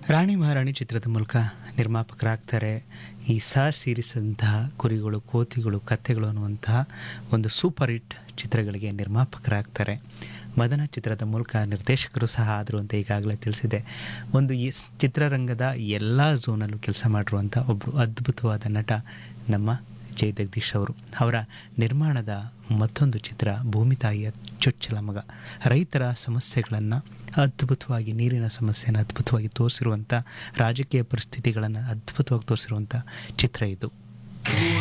ರಾಣಿ ಮಹಾರಾಣಿ ಚಿತ್ರದ ಮೂಲಕ ನಿರ್ಮಾಪಕರಾಗ್ತಾರೆ ಈ ಸಾರ್ ಸೇರಿಸಿದಂತಹ ಕುರಿಗಳು ಕೋತಿಗಳು ಕಥೆಗಳು ಅನ್ನುವಂತಹ ಒಂದು ಸೂಪರ್ ಹಿಟ್ ಚಿತ್ರಗಳಿಗೆ ನಿರ್ಮಾಪಕರಾಗ್ತಾರೆ ಮದನ ಚಿತ್ರದ ಮೂಲಕ ನಿರ್ದೇಶಕರು ಸಹ ಆದರು ಅಂತ ಈಗಾಗಲೇ ತಿಳಿಸಿದೆ ಒಂದು ಈ ಸ್- ಚಿತ್ರರಂಗದ ಎಲ್ಲ ಝೋನಲ್ಲೂ ಕೆಲಸ ಮಾಡಿರುವಂಥ ಒಬ್ಬರು ಅದ್ಭುತವಾದ ನಟ ನಮ್ಮ ಜೈ ಜಗದೀಶ್ ಅವರು ಅವರ ನಿರ್ಮಾಣದ ಮತ್ತೊಂದು ಚಿತ್ರ ಭೂಮಿ ತಾಯಿಯ ಚೊಚ್ಚಲ ಮಗ ರೈತರ ಸಮಸ್ಯೆಗಳನ್ನು ಅದ್ಭುತವಾಗಿ ನೀರಿನ ಸಮಸ್ಯೆಯನ್ನು ಅದ್ಭುತವಾಗಿ ತೋರಿಸಿರುವಂಥ ರಾಜಕೀಯ ಪರಿಸ್ಥಿತಿಗಳನ್ನು ಅದ್ಭುತವಾಗಿ ತೋರಿಸಿರುವಂಥ ಚಿತ್ರ ಇದು